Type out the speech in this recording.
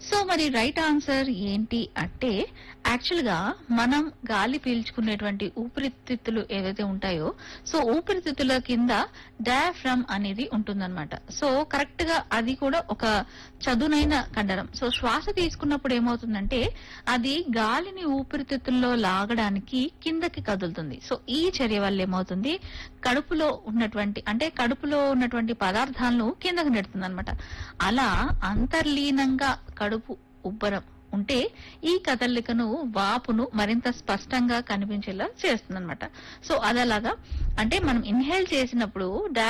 so మరి right answer ఏంటి అంటే యాక్చువల్ గా మనం గాలి పీల్చుకునేటువంటి ఊపిరితిత్తులు ఏవైతే ఉంటాయో సో ఊపిరితిత్తుల కింద డయాఫ్రమ్ అనేది ఉంటుందన్నమాట సో కరెక్ట్ గా అది కూడా ఒక చదునైన కండరం సో శ్వాస తీసుకున్నప్పుడు ఏమవుతుందంటే అది గాలిని ఊపిరితిత్తుల్లో లాగడానికి కిందకి కదులుతుంది సో ఈ చర్య వల్ల ఏమవుతుంది కడుపులో ఉన్నటువంటి అంటే కడుపులో ఉన్నటువంటి పదార్థాలను కిందకి నెడుతుంది అనమాట అలా అంతర్లీనంగా కడుపు ఉబ్బరం ఉంటే ఈ కదలికను వాపును మరింత స్పష్టంగా కనిపించేలా చేస్తుంది అనమాట సో అదలాగా అంటే మనం ఇన్హేల్ చేసినప్పుడు